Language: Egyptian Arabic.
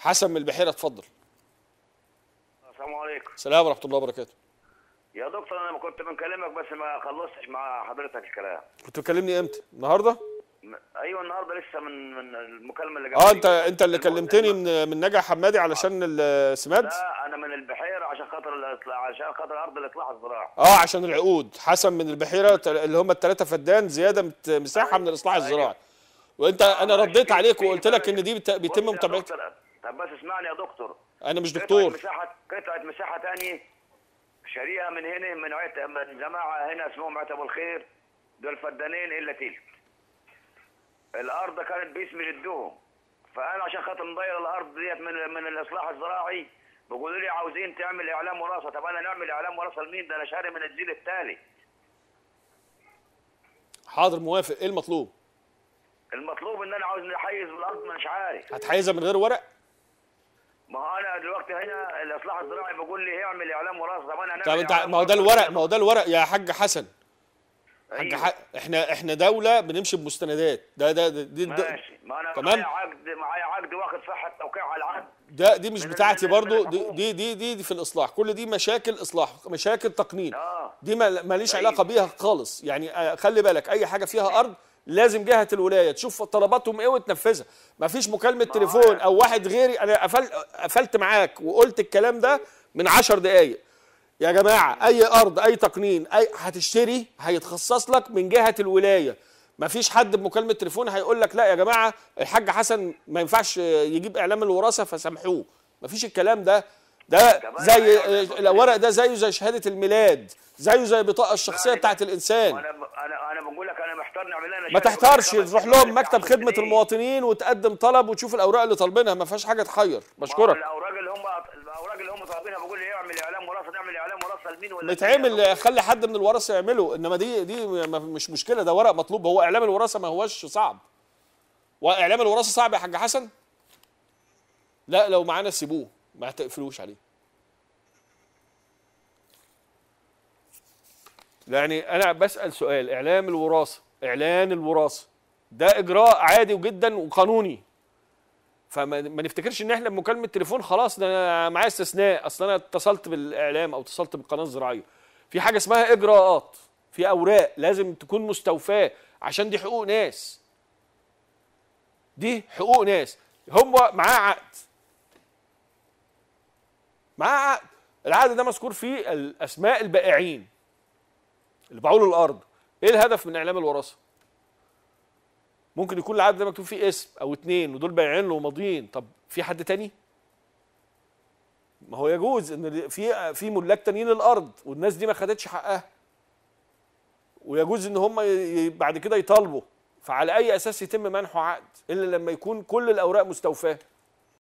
حسن من البحيره اتفضل السلام عليكم السلام ورحمه الله وبركاته يا دكتور انا كنت بكلمك بس ما خلصتش مع حضرتك الكلام كنت بتكلمني امتى النهارده م- ايوه النهارده لسه من من المكالمه اللي اه جابتني. انت انت اللي المهم- كلمتني من من نجع حمادي علشان السماد لا انا من البحيره عشان خاطر الاطلاع عشان خاطر ارض الاطلاع الزراعي اه عشان العقود حسن من البحيره تل- اللي هم الثلاثه فدان زياده مت- مساحه من الاصلاح أيوة. الزراعي وانت انا رديت في- عليك في وقلت لك فرق. ان دي بت- بيتم بص يا متابعتها دكتور، طب بس اسمعني يا دكتور انا مش قطعة دكتور مساحه قطعه مساحه ثانيه شاريها من هنا من عت... من جماعه هنا اسمهم عتب الخير دول فدانين الا تلت الارض كانت باسم جدهم فانا عشان خاطر نضير الارض ديت من من الاصلاح الزراعي بيقولوا لي عاوزين تعمل اعلام وراثه طب انا نعمل اعلام وراثه لمين ده انا شاري من الجيل التالي حاضر موافق ايه المطلوب المطلوب ان انا عاوز نحيز بالارض مش عارف هتحيزها من غير ورق ما هو انا دلوقتي هنا الاصلاح الزراعي بيقول لي اعمل اعلام وراثه طب انا طب نعمل انت إعلام ما هو ده وراثة الورق ما هو ده الورق يا حاج حسن حاج أيوه. ح... احنا احنا دوله بنمشي بمستندات ده ده ده دي, ده, ماشي ما انا تمام. معايا عقد معايا عقد واخد صحه توقيع على العقد ده دي مش من- بتاعتي من- برضو من دي الحكومة. دي دي, دي, دي في الاصلاح كل دي مشاكل اصلاح مشاكل تقنين اه دي ما- ماليش طيب. علاقه بيها خالص يعني آه، خلي بالك اي حاجه فيها ارض لازم جهه الولايه تشوف طلباتهم ايه وتنفذها مفيش مكالمه تليفون او واحد غيري انا قفل قفلت معاك وقلت الكلام ده من عشر دقايق يا جماعه اي ارض اي تقنين اي هتشتري هيتخصص لك من جهه الولايه مفيش حد بمكالمه تليفون هيقول لك لا يا جماعه الحاج حسن ما ينفعش يجيب اعلام الوراثه فسامحوه مفيش الكلام ده ده كمان زي يعني- الورق ده زيه زي شهاده الميلاد زيه زي البطاقه الشخصيه يعني بتاعت الانسان انا ب... انا انا بقول لك انا محتار نعمل لنا ما شهادة تحتارش خمس تروح سنين، لهم مكتب عشر خدمه سنين. المواطنين وتقدم طلب وتشوف الاوراق اللي طالبينها ما فيهاش حاجه تحير ما هو بشكرك الاوراق اللي هم الاوراق اللي هم طالبينها بقول لي اعمل اعلام وراثه نعمل اعلام وراثه لمين ولا بيتعمل خلي حد من الورثه يعمله انما دي دي ما- مش مشكله ده ورق مطلوب هو اعلام الوراثه ما هوش صعب واعلام الوراثه صعب يا حاج حسن لا لو معانا سيبوه ما تقفلوش عليه يعني انا بسال سؤال اعلام الوراثه اعلان الوراثه ده اجراء عادي جدا وقانوني فما ما نفتكرش ان احنا بمكالمه تليفون خلاص ده انا معايا استثناء اصل انا اتصلت بالاعلام او اتصلت بالقناه الزراعيه في حاجه اسمها اجراءات في اوراق لازم تكون مستوفاه عشان دي حقوق ناس دي حقوق ناس هم معاه عقد معاه عقد العقد ده مذكور فيه الاسماء البائعين اللي باعوا له الارض ايه الهدف من اعلام الوراثه ممكن يكون العقد ده مكتوب فيه اسم او اتنين ودول بايعين له وماضيين طب في حد تاني ما هو يجوز ان في في ملاك تانيين للارض والناس دي ما خدتش حقها ويجوز ان هم ي- بعد كده يطالبوا فعلى اي اساس يتم منحه عقد الا لما يكون كل الاوراق مستوفاه